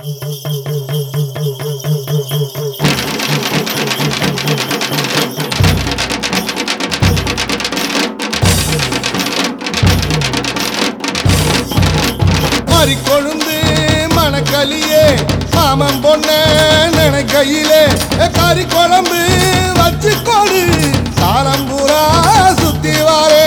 மாறி கொழுந்து மணக்களியே மாமன் பொண்ண நினைக்கையிலே கறி குழம்பு வச்சு கொடு காலம் பூரா சுத்தி வாரே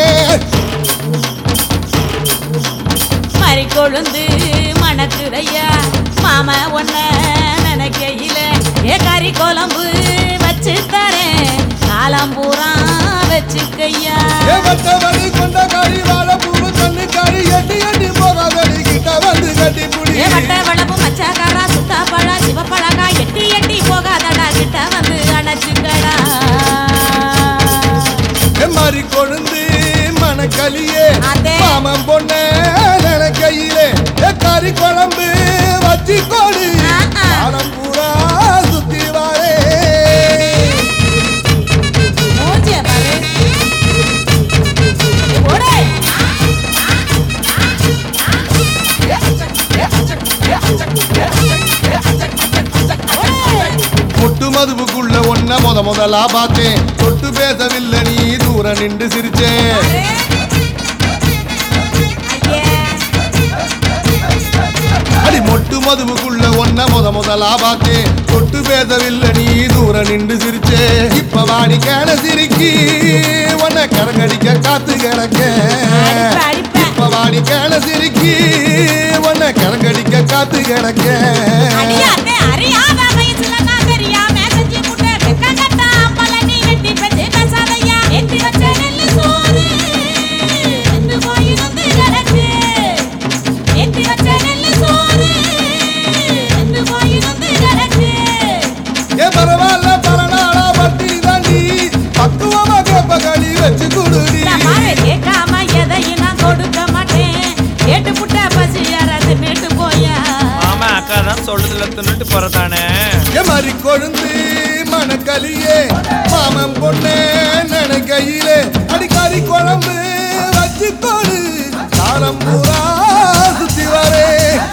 மறி கொழுந்து மணக்குதையா மாம ஒன்ன நினைக்கையில ஏ கறி குழம்பு வச்சு தரேன் காலம் பூரா வச்சுக்கையா வட்டவழி கொண்ட கறி வாழ பூவு கண்ணு கறி எட்டி எட்டி போகாதடி கிட்ட வந்து கட்டி புடி ஏ வட்ட வளப்பு மச்சாக்காரா சுத்தா பழா சிவப்பழகா எட்டி எட்டி போகாதடா கிட்ட வந்து அணைச்சுக்கடா மாறி கொழுந்து மணக்களியே அதே. மாமன் பொண்ண நினைக்கையிலே கறி குழம்பு வச்சு கொடு ஆ, ஆ. காலம் பூரா சுத்தி வாரே மூஞ்சிய பாரு ஏ, போடு. முட்டு மதுவுக்குள்ள ஒன்ன முத முதலா பார்த்தேன் தொட்டு பேசவில்லை நீ தூர நின்று சிரிச்சே ஐயே அடி மொட்டு மதுவுக்குள்ள ஒன்ன முத முதலா பார்த்தேன் தொட்டு பேசவில்லை நீ தூர நின்று சிரிச்சே இப்ப வாடி கேன சிரிக்கி உன்னை கரங்கடிக்க காத்து கிடக்க அடிப்ப, அடிப்ப. இப்ப வாடி கேன சிரிக்கி உன்னை கரங்கடிக்க காத்து கிடக்க அடியாத்தே, அறியாத வயசுல நான் தெரியாம செஞ்சு புட்ட வெக்கங்கெட்ட அப்பளம் நீ வெட்டி பெற்று பேசாதய்யா. ஏத்தி வச்ச நெல்லு சோறு வெந்து போய் நொந்து கிடக்கு. ஏத்தி வச்ச நெல்லு சோறு வெந்து போய் நொந்து கிடக்கு. ஏ பரவாயில்ல பரநாளா பட்டி தாண்டி பக்குவமா கேப்ப களி வச்சு குடுடி நான் பாரு கேட்காம எதையும் நான் கொடுக்க மாட்டேன். கேட்டு புட்ட பசி யாராவது மீட்டு போயா ஆமா அக்கா தான் சொல்றதுல தின்னுட்டு போறதானே ஏ மாதிரி கொழுந்து மணக்களியே மாமன் பொண்ணே நினைக்கையிலே அடிக்காரி குழம்பு வச்சு கொடு காலம் பூரா சுத்தி வரே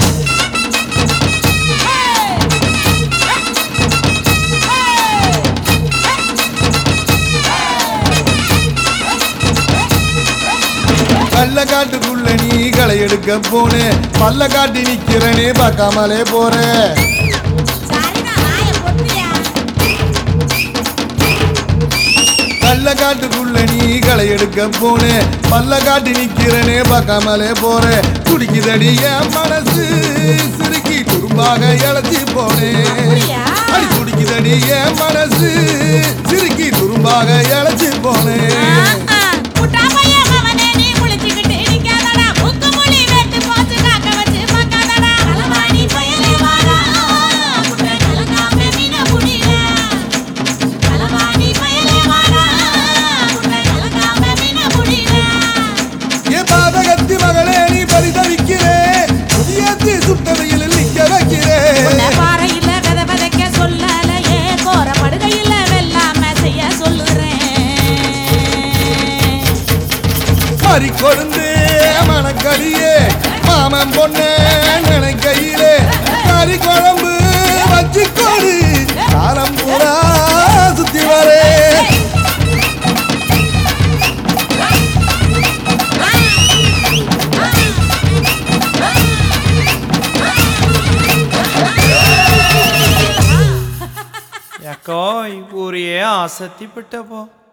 கள்ள காட்டுக்குள்ள நீ களை எடுக்க போனே பல்ல காட்டி நிக்கிறனே பார்க்காமலே போறேன் சரிதான், வாயை பொத்தியா. கள்ள காட்டுக்குள்ள நீ களை எடுக்க போனே பல்ல காட்டி நிக்கிறனே பார்க்காமலே போற குடிக்குதடி என் மனசு சிறுக்கி துரும்பாக இழைச்சி போனேன் அப்படியா? அடி குடிக்குதடி என் மனசு சிறுக்கி துரும்பாக இழைச்சி போனேன் ஆ, முட்டா பையன் மவனே, நீ முழிச்சுக்கிட்டு நிக்காதடா. மூக்கு முழி வெட்டு போச்சு, காக்க வச்சு பார்க்காதடா. களவாணி பயலே வாடா, முட்டை கலங்காம மீனை புடிடா. களவாணி பயலே வாடா, முட்டை கலங்காம மீனை புடிடா. என் பாதகத்தி மகளே நீ பரிதவிக்கிறே புதியத்தி சுட்டவையில் நிக்க வைக்கிறேன் உன்னை பாறையில வித விதைக்க சொல்லலையே, கோர படுகையில வெல்லாம செய்ய சொல்லுறேன் மாறி கொழுந்து மணக்கடியே மாமன் பொண்ணே நினைக்கையிலே கறி குழம்பு வச்சு கொடு காலம் பூரா சுத்தி வரே ಯಾಕೋ ಈ ಊರಿಗೆ ಆಸಕ್ತಿ ಬಿಟ್ಟಪ್ಪ